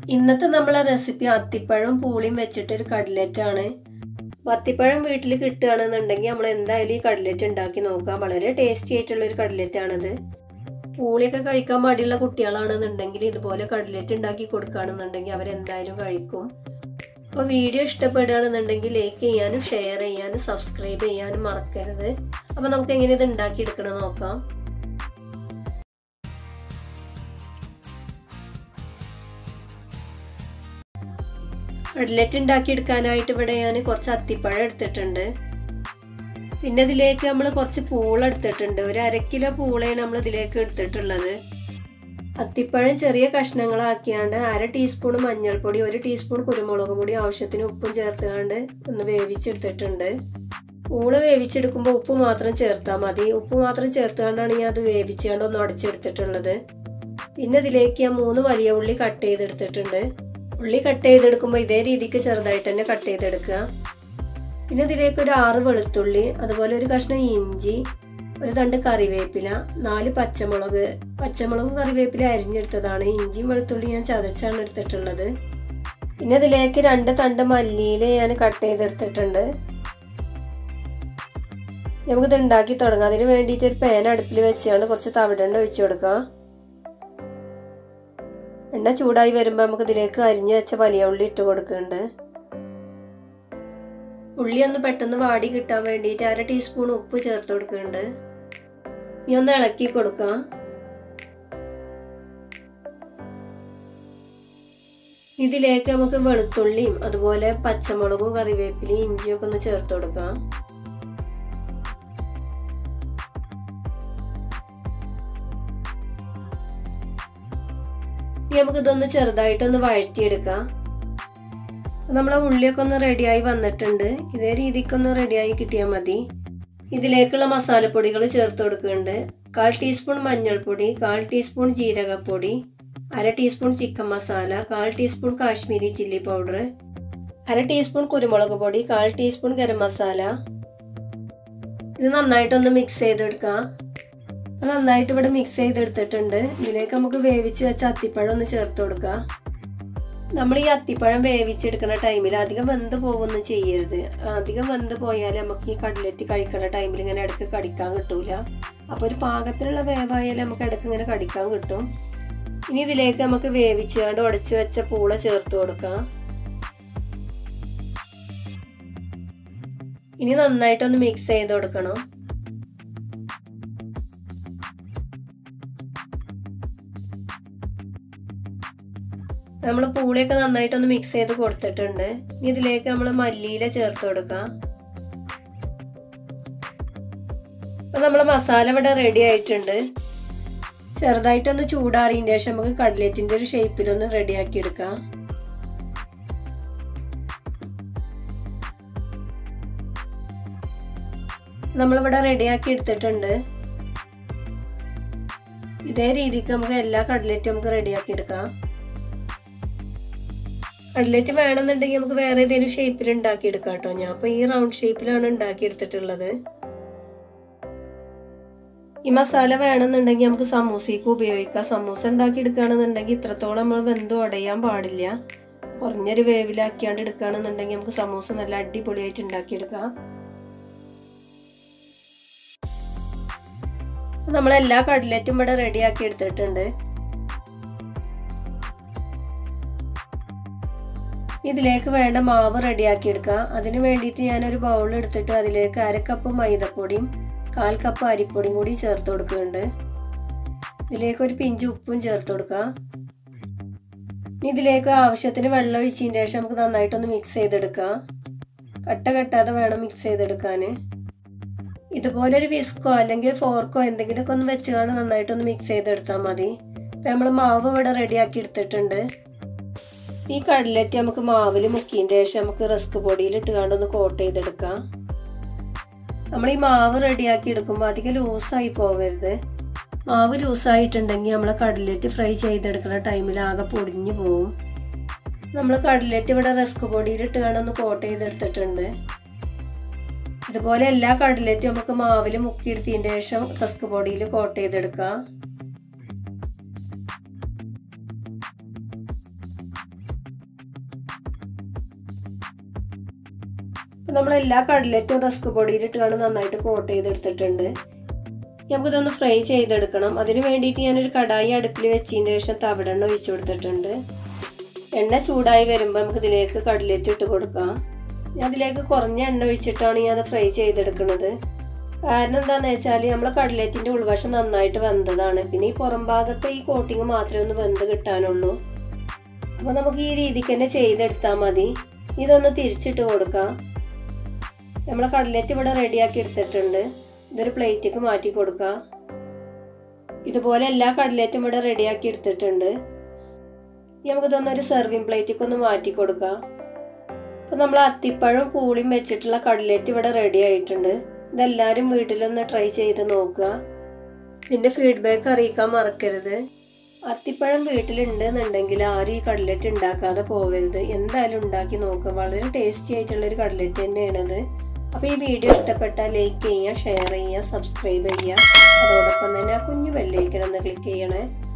ഇന്നത്തെ നമ്മളെ റെസിപ്പി അത്തിപ്പഴം പൂളിയും വെച്ചിട്ട് ഒരു കട്ലറ്റ് ആണ് അപ്പോൾ അത്തിപ്പഴം വീട്ടിൽ കിട്ടുകയാണെന്നുണ്ടെങ്കിൽ നമ്മൾ എന്തായാലും ഈ കട്ലറ്റ് ഉണ്ടാക്കി നോക്കാം വളരെ ടേസ്റ്റി ആയിട്ടുള്ള ഒരു കട്ലറ്റ് ആണത് പൂളിയൊക്കെ കഴിക്കാൻ മടിയുള്ള കുട്ടികളാണെന്നുണ്ടെങ്കിൽ ഇതുപോലെ കട്ലറ്റ് ഉണ്ടാക്കി കൊടുക്കുകയാണെന്നുണ്ടെങ്കിൽ അവരെന്തായാലും കഴിക്കും അപ്പോൾ വീഡിയോ ഇഷ്ടപ്പെടുകയാണെന്നുണ്ടെങ്കിൽ ലൈക്ക് ചെയ്യാനും ഷെയർ ചെയ്യാനും സബ്സ്ക്രൈബ് ചെയ്യാനും മറക്കരുത് അപ്പോൾ നമുക്ക് എങ്ങനെ ഇത് ഉണ്ടാക്കിയെടുക്കണം നോക്കാം കട്ലറ്റ് ഉണ്ടാക്കിയെടുക്കാനായിട്ട് ഇവിടെ ഞാൻ കുറച്ച് അത്തിപ്പഴം എടുത്തിട്ടുണ്ട് പിന്നെ ഇതിലേക്ക് നമ്മൾ കുറച്ച് പൂള എടുത്തിട്ടുണ്ട് ഒരു അര കിലോ പൂളയാണ് നമ്മൾ ഇതിലേക്ക് എടുത്തിട്ടുള്ളത് അത്തിപ്പഴം ചെറിയ കഷ്ണങ്ങളാക്കിയാണ്ട് അര ടീസ്പൂൺ മഞ്ഞൾപ്പൊടി ഒരു ടീസ്പൂൺ കുരുമുളക് പൊടി ആവശ്യത്തിന് ഉപ്പും ചേർത്തുകൊണ്ട് ഒന്ന് വേവിച്ചെടുത്തിട്ടുണ്ട് പൂള വേവിച്ചെടുക്കുമ്പോൾ ഉപ്പ് മാത്രം ചേർത്താൽ മതി ഉപ്പ് മാത്രം ചേർത്തുകൊണ്ടാണ് ഞാൻ അത് വേവിച്ചുകൊണ്ട് ഒന്ന് ഉടച്ചെടുത്തിട്ടുള്ളത് പിന്നെ ഇതിലേക്ക് ഞാൻ മൂന്ന് വലിയ ഉള്ളി കട്ട് ചെയ്തെടുത്തിട്ടുണ്ട് ഉള്ളി കട്ട് ചെയ്തെടുക്കുമ്പോൾ ഇതേ രീതിക്ക് ചെറുതായിട്ട് തന്നെ കട്ട് ചെയ്തെടുക്കുക പിന്നെ ഇതിലേക്ക് ഒരു ആറ് വെളുത്തുള്ളി അതുപോലെ ഒരു കഷ്ണം ഇഞ്ചി ഒരു തണ്ട് കറിവേപ്പില നാല് പച്ചമുളക് പച്ചമുളകും കറിവേപ്പില അരിഞ്ഞെടുത്തതാണ് ഇഞ്ചിയും വെളുത്തുള്ളി ഞാൻ ചതച്ചാണ് എടുത്തിട്ടുള്ളത് പിന്നെ ഇതിലേക്ക് രണ്ട് തണ്ട് മല്ലിയിൽ ഞാൻ കട്ട് ചെയ്തെടുത്തിട്ടുണ്ട് നമുക്കിത് ഉണ്ടാക്കി തുടങ്ങാം അതിന് വേണ്ടിയിട്ട് ഒരു പാൻ അടുപ്പിൽ വെച്ചാണ് കുറച്ച് തവിടെണ്ണ ഒഴിച്ചു കൊടുക്കാം എണ്ണ ചൂടായി വരുമ്പോൾ നമുക്ക് ഇതിലേക്ക് അരിഞ്ഞു വെച്ച വലിയ ഉള്ളി ഇട്ട് കൊടുക്കുന്നുണ്ട് ഉള്ളി ഒന്ന് പെട്ടെന്ന് വാടി കിട്ടാൻ വേണ്ടിയിട്ട് അര ടീസ്പൂൺ ഉപ്പ് ചേർത്ത് കൊടുക്കുന്നുണ്ട് ഇനി ഒന്ന് ഇളക്കി കൊടുക്കാം ഇതിലേക്ക് നമുക്ക് വെളുത്തുള്ളിയും അതുപോലെ പച്ചമുളകും കറിവേപ്പിലയും ഇഞ്ചിയും ഒക്കെ ഒന്ന് ചേർത്ത് കൊടുക്കാം ഇനി നമുക്ക് ഇതൊന്ന് ചെറുതായിട്ടൊന്ന് വഴറ്റിയെടുക്കാം നമ്മളെ ഉള്ളിയൊക്കെ ഒന്ന് റെഡിയായി വന്നിട്ടുണ്ട് ഇതേ രീതിക്കൊന്ന് റെഡിയായി കിട്ടിയാൽ മതി ഇതിലേക്കുള്ള മസാലപ്പൊടികൾ ചേർത്ത് കൊടുക്കുന്നുണ്ട് കാൽ ടീസ്പൂൺ മഞ്ഞൾപ്പൊടി കാൽ ടീസ്പൂൺ ജീരകപ്പൊടി അര ടീസ്പൂൺ ചിക്കൻ മസാല കാൽ ടീസ്പൂൺ കാശ്മീരി ചില്ലി പൗഡർ അര ടീസ്പൂൺ കുരുമുളക് പൊടി കാൽ ടീസ്പൂൺ ഗരം മസാല ഇത് നന്നായിട്ടൊന്ന് മിക്സ് ചെയ്തെടുക്കാം നന്നായിട്ട് ഇവിടെ മിക്സ് ചെയ്തെടുത്തിട്ടുണ്ട് ഇതിലേക്ക് നമുക്ക് വേവിച്ച് വെച്ച അത്തിപ്പഴം ഒന്ന് ചേർത്ത് കൊടുക്കാം നമ്മൾ ഈ അത്തിപ്പഴം വേവിച്ചെടുക്കുന്ന ടൈമിൽ അധികം വെന്ത് പോകുമൊന്നും ചെയ്യരുത് അധികം വെന്ത് പോയാൽ നമുക്ക് ഈ കട്ലറ്റ് കഴിക്കുന്ന ടൈമിൽ ഇങ്ങനെ ഇടയ്ക്ക് കടിക്കാൻ കിട്ടൂല അപ്പോൾ ഒരു പാകത്തിലുള്ള വേവായാലും നമുക്ക് ഇടയ്ക്ക് ഇങ്ങനെ കടിക്കാൻ കിട്ടും ഇനി ഇതിലേക്ക് നമുക്ക് വേവിച്ചുകൊണ്ട് ഉടച്ച് വെച്ച പൂള ചേർത്ത് കൊടുക്കാം ഇനി നന്നായിട്ടൊന്ന് മിക്സ് ചെയ്ത് കൊടുക്കണം നമ്മൾ പൂളിയൊക്കെ നന്നായിട്ടൊന്ന് മിക്സ് ചെയ്ത് കൊടുത്തിട്ടുണ്ട് ഇനി ഇതിലേക്ക് നമ്മൾ മല്ലിയില ചേർത്ത് കൊടുക്കാം അപ്പം നമ്മൾ മസാല ഇവിടെ റെഡി ആയിട്ടുണ്ട് ചെറുതായിട്ടൊന്ന് ചൂടാറിയതിന് ശേഷം നമുക്ക് കട്ലറ്റിൻ്റെ ഒരു ഷേപ്പിലൊന്ന് റെഡിയാക്കി എടുക്കാം നമ്മളിവിടെ റെഡിയാക്കി എടുത്തിട്ടുണ്ട് ഇതേ രീതിക്ക് നമുക്ക് എല്ലാ കട്ലറ്റും നമുക്ക് റെഡിയാക്കി എടുക്കാം കട്ലറ്റ് വേണമെന്നുണ്ടെങ്കിൽ നമുക്ക് വേറെ ഏതെങ്കിലും ഷേപ്പിൽ ഉണ്ടാക്കി എടുക്കാം കേട്ടോ ഞാൻ അപ്പോൾ ഈ റൗണ്ട് ഷേപ്പിലാണ് ഉണ്ടാക്കി എടുത്തിട്ടുള്ളത് ഈ മസാല വേണമെന്നുണ്ടെങ്കിൽ നമുക്ക് സമൂസയ്ക്ക് ഉപയോഗിക്കാം സമൂസ ഉണ്ടാക്കി എടുക്കുകയാണെന്നുണ്ടെങ്കിൽ ഇത്രത്തോളം നമ്മൾ വെന്ത് ഉടയാൻ പാടില്ല കുറഞ്ഞൊരു വേവിലാക്കിയാണ്ട് എടുക്കുകയാണെന്നുണ്ടെങ്കിൽ നമുക്ക് സമൂസ നല്ല അടിപൊളിയായിട്ട് ഉണ്ടാക്കിയെടുക്കാം നമ്മളെല്ലാ കട്ലറ്റും ഇവിടെ റെഡിയാക്കി എടുത്തിട്ടുണ്ട് ഇതിലേക്ക് വേണ്ട മാവ് റെഡിയാക്കി എടുക്കാം അതിന് വേണ്ടിയിട്ട് ഞാനൊരു ബൗൾ എടുത്തിട്ട് അതിലേക്ക് അര കപ്പ് മൈദപ്പൊടിയും കാൽ കപ്പ് അരിപ്പൊടിയും കൂടി ചേർത്ത് കൊടുക്കുന്നുണ്ട് ഇതിലേക്ക് ഒരു പിഞ്ച് ഉപ്പും ചേർത്ത് കൊടുക്കാം ഇതിലേക്ക് ആവശ്യത്തിന് വെള്ളം ഒഴിച്ചതിന് ശേഷം നമുക്ക് നന്നായിട്ടൊന്ന് മിക്സ് ചെയ്തെടുക്കാം കട്ട കെട്ടാതെ വേണം മിക്സ് ചെയ്തെടുക്കാൻ ഇതുപോലെ ഒരു വിസ്കോ അല്ലെങ്കിൽ ഫോർക്കോ എന്തെങ്കിലുമൊക്കെ ഒന്ന് വെച്ച് കാണാൻ നന്നായിട്ടൊന്ന് മിക്സ് ചെയ്തെടുത്താൽ മതി ഇപ്പം നമ്മൾ മാവ് ഇവിടെ റെഡിയാക്കി എടുത്തിട്ടുണ്ട് ഈ കടലറ്റ് നമുക്ക് മാവിൽ മുക്കിയതിൻ്റെ ശേഷം നമുക്ക് റസ്ക് പൊടിയിൽ ഇട്ടുകൊണ്ട് ഒന്ന് കോട്ട് ചെയ്തെടുക്കാം നമ്മൾ ഈ മാവ് റെഡിയാക്കി എടുക്കുമ്പോൾ അധികം ലൂസായി പോവരുത് മാവ് ലൂസായിട്ടുണ്ടെങ്കിൽ നമ്മൾ കടലറ്റ് ഫ്രൈ ചെയ്തെടുക്കുന്ന ടൈമിൽ ആകെ പൊടിഞ്ഞു പോവും നമ്മൾ കടലറ്റ് ഇവിടെ റസ്ക് പൊടിയിൽ ഇട്ടുകൊണ്ട് ഒന്ന് കോട്ട് ചെയ്തെടുത്തിട്ടുണ്ട് ഇതുപോലെ എല്ലാ കടലറ്റും നമുക്ക് മാവിൽ മുക്കിയെടുത്തതിൻ്റെ ശേഷം റസ്ക് പൊടിയിൽ കോട്ട് ചെയ്തെടുക്കാം അപ്പോൾ നമ്മൾ എല്ലാ കടലറ്റും റസ്ക് പൊടിയിലിട്ടാണ് നന്നായിട്ട് കോട്ട് ചെയ്തെടുത്തിട്ടുണ്ട് നമുക്കിതൊന്ന് ഫ്രൈ ചെയ്തെടുക്കണം അതിന് വേണ്ടിയിട്ട് ഞാനൊരു കടായി അടുപ്പിൽ വെച്ചതിന് ശേഷം തവിടെണ്ണ ഒഴിച്ചു കൊടുത്തിട്ടുണ്ട് എണ്ണ ചൂടായി വരുമ്പോൾ നമുക്ക് ഇതിലേക്ക് കടലറ്റ് ഇട്ട് കൊടുക്കാം ഞാൻ അതിലേക്ക് കുറഞ്ഞ എണ്ണ ഒഴിച്ചിട്ടാണ് ഞാൻ അത് ഫ്രൈ ചെയ്തെടുക്കുന്നത് കാരണം എന്താണെന്ന് വെച്ചാൽ നമ്മളെ കടലറ്റിൻ്റെ ഉൾവശം നന്നായിട്ട് വെന്തതാണ് പിന്നെ ഈ പുറം ഭാഗത്തെ ഈ കോട്ടിങ് മാത്രമേ ഒന്ന് വെന്ത് കിട്ടാനുള്ളൂ അപ്പോൾ നമുക്ക് ഈ രീതിക്ക് തന്നെ ചെയ്തെടുത്താൽ മതി ഇതൊന്ന് തിരിച്ചിട്ട് കൊടുക്കാം നമ്മളെ കടലറ്റ് ഇവിടെ റെഡിയാക്കി എടുത്തിട്ടുണ്ട് ഇതൊരു പ്ലേറ്റിക്ക് മാറ്റി കൊടുക്കാം ഇതുപോലെ എല്ലാ കടലറ്റും ഇവിടെ റെഡിയാക്കി എടുത്തിട്ടുണ്ട് നമുക്കിതൊന്ന് ഒരു സെർവിങ് പ്ലേറ്റിക്ക് ഒന്ന് മാറ്റി കൊടുക്കാം അപ്പോൾ നമ്മൾ അത്തിപ്പഴം പൂളിയും വെച്ചിട്ടുള്ള കടലറ്റ് ഇവിടെ റെഡി ആയിട്ടുണ്ട് ഇതെല്ലാവരും വീട്ടിലൊന്ന് ട്രൈ ചെയ്ത് നോക്കുക എൻ്റെ ഫീഡ്ബാക്ക് അറിയിക്കാൻ മറക്കരുത് അത്തിപ്പഴം വീട്ടിലുണ്ട് എന്നുണ്ടെങ്കിൽ ആരും ഈ കട്ലറ്റ് ഉണ്ടാക്കാതെ പോകരുത് എന്തായാലും ഉണ്ടാക്കി നോക്കുക വളരെ ടേസ്റ്റി ആയിട്ടുള്ള ഒരു കട്ലറ്റ് തന്നെയാണത് അപ്പോൾ ഈ വീഡിയോ ഇഷ്ടപ്പെട്ടാൽ ലൈക്ക് ചെയ്യുക ഷെയർ ചെയ്യുക സബ്സ്ക്രൈബ് ചെയ്യുക അതോടൊപ്പം തന്നെ ആ കുഞ്ഞു ബെല്ലൈക്കൺ ഒന്ന് ക്ലിക്ക് ചെയ്യണേ